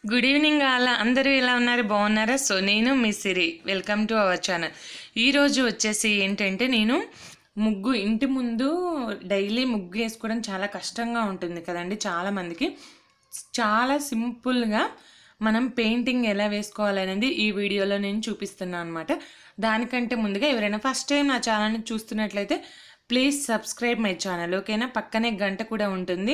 good evening అలా అందరూ ఎలా ఉన్నారు బాగున్నారా సో నేను మీ Siri welcome to our channel ఈరోజు వచ్చేసి ఏంటంటే నేను ముగ్గు ఇంటి ముందు డైలీ ముగ్గు వేసుకోవడం చాలా కష్టంగా ఉంటుంది కదండి చాలామందికి చాలా సింపుల్గా మనం పెయింటింగ్ ఎలా వేసుకోవాలనేది ఈ వీడియోలో నేను చూపిస్తున్నాను అనమాట దానికంటే ముందుగా ఎవరైనా ఫస్ట్ టైం నా ఛానల్ని చూస్తున్నట్లయితే ప్లీజ్ సబ్స్క్రైబ్ మై ఛానల్ ఓకేనా పక్కనే గంట కూడా ఉంటుంది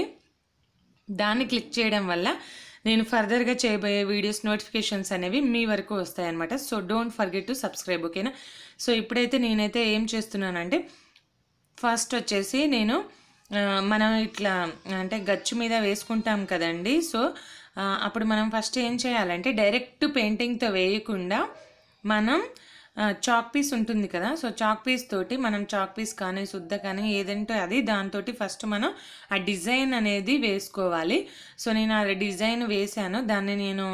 దాన్ని క్లిక్ చేయడం వల్ల నేను ఫర్దర్గా చేయబోయే వీడియోస్ నోటిఫికేషన్స్ అనేవి మీ వరకు వస్తాయన్నమాట so don't forget to subscribe ఓకేనా సో ఇప్పుడైతే నేనైతే ఏం చేస్తున్నానంటే ఫస్ట్ వచ్చేసి నేను ఆ, మనం ఇట్లా అంటే గచ్చు మీద వేసుకుంటాం కదండి సో ఆ, అప్పుడు మనం ఫస్ట్ ఏం చేయాలంటే డైరెక్ట్ పెయింటింగ్తో వేయకుండా మనం చాక్ పీస్ ఉంటుంది కదా సో చాక్ పీస్ తోటి మనం చాక్ పీస్ కానీ శుద్ధ కానీ ఏదంటే అది దాంతో ఫస్ట్ మనం ఆ డిజైన్ అనేది వేసుకోవాలి సో నేను ఆ డిజైన్ వేశాను దాన్ని నేను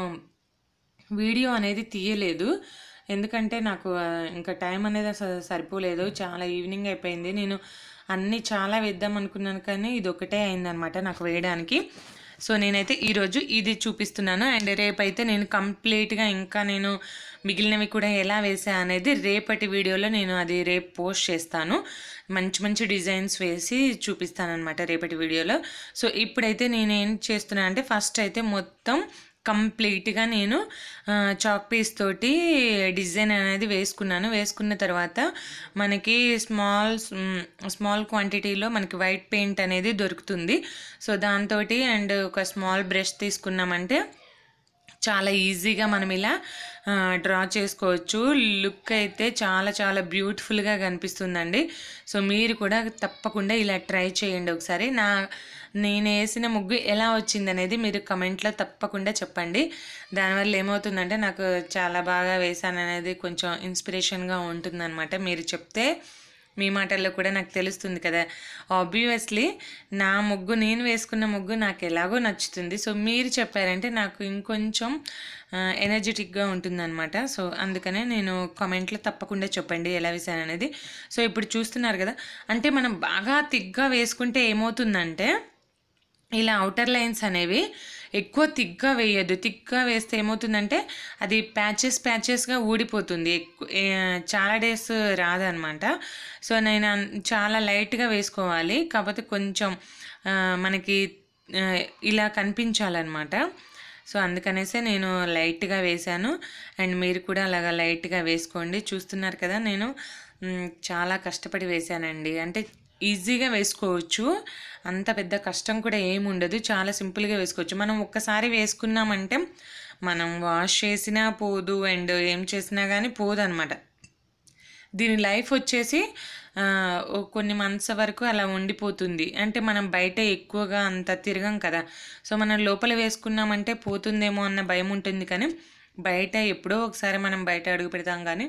వీడియో అనేది తీయలేదు ఎందుకంటే నాకు ఆ, ఇంకా టైం అనేది అసలు సరిపోలేదు చాలా ఈవినింగ్ అయిపోయింది నేను అన్నీ చాలా వేద్దాం అనుకున్నాను కానీ ఇది ఒకటే అయిందనమాట నాకు వేయడానికి సో నేనైతే ఈరోజు ఇది చూపిస్తున్నాను అండ్ రేపైతే నేను కంప్లీట్గా ఇంకా నేను మిగిలినవి కూడా ఎలా వేసా అనేది రేపటి వీడియోలో నేను అది రేపు పోస్ట్ చేస్తాను మంచి మంచి డిజైన్స్ వేసి చూపిస్తాను అనమాట రేపటి వీడియోలో సో ఇప్పుడైతే నేను ఏం చేస్తున్నాను అంటే ఫస్ట్ అయితే మొత్తం కంప్లీట్గా నేను ఆ, చాక్ పీస్ తోటి డిజైన్ అనేది వేసుకున్నాను వేసుకున్న తర్వాత మనకి స్మాల్ మ్, స్మాల్ క్వాంటిటీలో మనకి వైట్ పెయింట్ అనేది దొరుకుతుంది సో దాంతో అండ్ ఒక స్మాల్ బ్రష్ తీసుకున్నామంటే చాలా ఈజీగా మనం ఇలా ఆ, డ్రా చేసుకోవచ్చు లుక్ అయితే చాలా చాలా బ్యూటిఫుల్గా కనిపిస్తుందండి సో మీరు కూడా తప్పకుండా ఇలా ట్రై చేయండి ఒకసారి నా నేను వేసిన ముగ్గు ఎలా వచ్చింది అనేది మీరు కమెంట్లో తప్పకుండా చెప్పండి దానివల్ల ఏమవుతుందంటే నాకు చాలా బాగా వేసాను అనేది కొంచెం ఇన్స్పిరేషన్గా ఉంటుందన్నమాట మీరు చెప్తే మీ మాటల్లో కూడా నాకు తెలుస్తుంది కదా ఆబ్వియస్లీ నా ముగ్గు నేను వేసుకున్న ముగ్గు నాకు ఎలాగో నచ్చుతుంది సో మీరు చెప్పారంటే నాకు ఇంకొంచెం ఎనర్జెటిక్గా ఉంటుందన్నమాట సో అందుకనే నేను కామెంట్లో తప్పకుండా చెప్పండి ఎలా వేసాను అనేది సో ఇప్పుడు చూస్తున్నారు కదా అంటే మనం బాగా తిగ్గా వేసుకుంటే ఏమవుతుందంటే ఇలా అవుటర్ లైన్స్ అనేవి ఎక్కువ తిగ్గా వేయద్దు తిగ్గా వేస్తే ఏమవుతుందంటే అది ప్యాచెస్ ప్యాచెస్గా ఊడిపోతుంది ఎక్కువ ఏ- చాలా డేస్ రాదనమాట సో నేను అన్- చాలా లైట్గా వేసుకోవాలి కాకపోతే కొంచెం ఆ, మనకి ఆ, ఇలా కనిపించాలన్నమాట సో అందుకనేసే నేను లైట్గా వేశాను అండ్ మీరు కూడా అలాగా లైట్గా వేసుకోండి చూస్తున్నారు కదా నేను మ్, చాలా కష్టపడి వేశానండి అంటే ఈజీగా వేసుకోవచ్చు అంత పెద్ద కష్టం కూడా ఏమి ఉండదు చాలా సింపుల్గా వేసుకోవచ్చు మనం ఒక్కసారి వేసుకున్నామంటే మనం వాష్ చేసినా పోదు అండ్ ఏం చేసినా కానీ పోదు అనమాట దీని లైఫ్ వచ్చేసి ఆ, ఓ కొన్ని మంత్స్ వరకు అలా ఉండిపోతుంది అంటే మనం బయట ఎక్కువగా అంత తిరగం కదా సో మనం లోపల వేసుకున్నామంటే పోతుందేమో అన్న భయం ఉంటుంది కానీ బయట ఎప్పుడో ఒకసారి మనం బయట అడుగు పెడతాం కానీ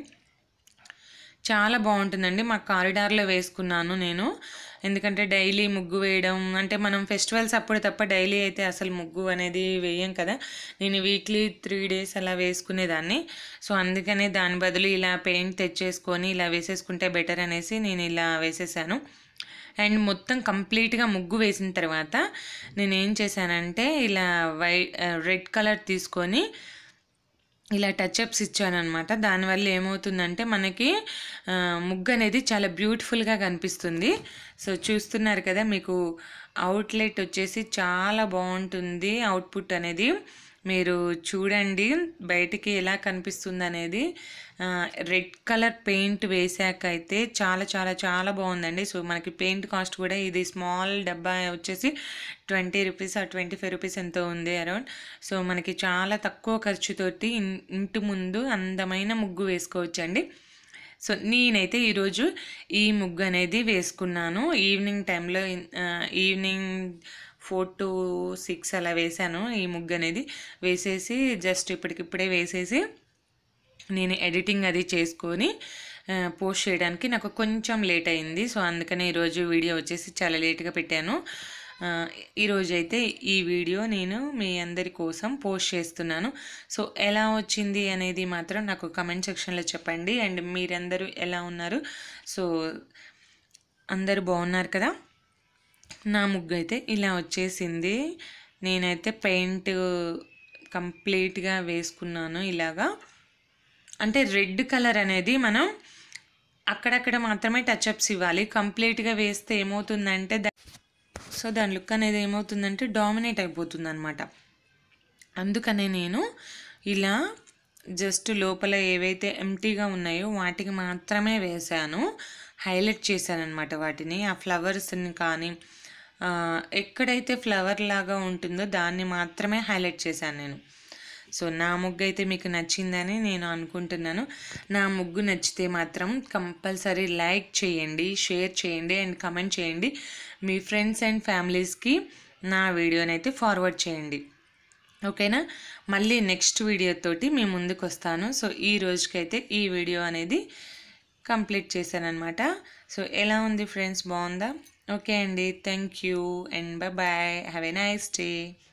చాలా బాగుంటుందండి మా కారిడార్లో వేసుకున్నాను నేను ఎందుకంటే డైలీ ముగ్గు వేయడం అంటే మనం ఫెస్టివల్స్ అప్పుడు తప్ప డైలీ అయితే అసలు ముగ్గు అనేది వేయం కదా నేను వీక్లీ త్రీ డేస్ అలా వేసుకునేదాన్ని సో అందుకనే దాని బదులు ఇలా పెయింట్ తెచ్చేసుకొని ఇలా వేసేసుకుంటే బెటర్ అనేసి నేను ఇలా వేసేసాను అండ్ మొత్తం కంప్లీట్గా ముగ్గు వేసిన తర్వాత నేను ఏం చేశానంటే ఇలా వైట్ రెడ్ కలర్ తీసుకొని ఇలా టచ్అప్స్ ఇచ్చానమాట దానివల్ల ఏమవుతుందంటే మనకి ఆ, ముగ్గు అనేది చాలా బ్యూటిఫుల్గా కనిపిస్తుంది సో చూస్తున్నారు కదా మీకు అవుట్లెట్ వచ్చేసి చాలా బాగుంటుంది అవుట్పుట్ అనేది మీరు చూడండి బయటికి ఎలా కనిపిస్తుంది అనేది రెడ్ కలర్ పెయింట్ వేసాక అయితే చాలా చాలా చాలా బాగుందండి సో మనకి పెయింట్ కాస్ట్ కూడా ఇది స్మాల్ డబ్బా వచ్చేసి ట్వంటీ రూపీస్ ఆ ట్వంటీ ఫైవ్ రూపీస్ ఎంతో ఉంది అరౌండ్ సో మనకి చాలా తక్కువ ఖర్చుతోటి ఇన్- ఇంటి ముందు అందమైన ముగ్గు వేసుకోవచ్చండి సో నేనైతే ఈరోజు ఈ ముగ్గు అనేది వేసుకున్నాను ఈవినింగ్ టైంలో ఈవినింగ్ ఫోర్ టు సిక్స్ అలా వేశాను ఈ ముగ్గు అనేది వేసేసి జస్ట్ ఇప్పటికిప్పుడే వేసేసి నేను ఎడిటింగ్ అది చేసుకొని ఆ, పోస్ట్ చేయడానికి నాకు కొంచెం లేట్ అయింది సో అందుకనే ఈరోజు వీడియో వచ్చేసి చాలా లేట్గా పెట్టాను ఆ, ఈరోజు అయితే ఈ వీడియో నేను మీ అందరి కోసం పోస్ట్ చేస్తున్నాను సో ఎలా వచ్చింది అనేది మాత్రం నాకు కమెంట్ సెక్షన్లో చెప్పండి అండ్ మీరందరూ ఎలా ఉన్నారు సో అందరూ బాగున్నారు కదా నా ముగ్గు అయితే ఇలా వచ్చేసింది నేనైతే పెయింట్ కంప్లీట్గా వేసుకున్నాను ఇలాగా అంటే రెడ్ కలర్ అనేది మనం అక్కడక్కడ మాత్రమే టచ్అప్స్ ఇవ్వాలి కంప్లీట్గా వేస్తే ఏమవుతుందంటే దా సో దాని లుక్ అనేది ఏమవుతుందంటే డామినేట్ అయిపోతుంది అనమాట అందుకనే నేను ఇలా జస్ట్ లోపల ఏవైతే ఎంటీగా ఉన్నాయో వాటికి మాత్రమే వేశాను హైలైట్ చేశాను అనమాట వాటిని ఆ ఫ్లవర్స్ని కానీ ఆ, ఎక్కడైతే ఫ్లవర్ లాగా ఉంటుందో దాన్ని మాత్రమే హైలైట్ చేశాను నేను సో నా ముగ్గు అయితే మీకు నచ్చిందని నేను అనుకుంటున్నాను నా ముగ్గు నచ్చితే మాత్రం కంపల్సరీ లైక్ చేయండి షేర్ చేయండి అండ్ కమెంట్ చేయండి మీ ఫ్రెండ్స్ అండ్ ఫ్యామిలీస్కి నా వీడియోని అయితే ఫార్వర్డ్ చేయండి ఓకేనా మళ్ళీ నెక్స్ట్ వీడియోతోటి మీ ముందుకు వస్తాను సో ఈ రోజుకైతే ఈ వీడియో అనేది కంప్లీట్ చేశానమాట సో ఎలా ఉంది ఫ్రెండ్స్ బాగుందా ఓకే అండి thank you and bye bye have a nice day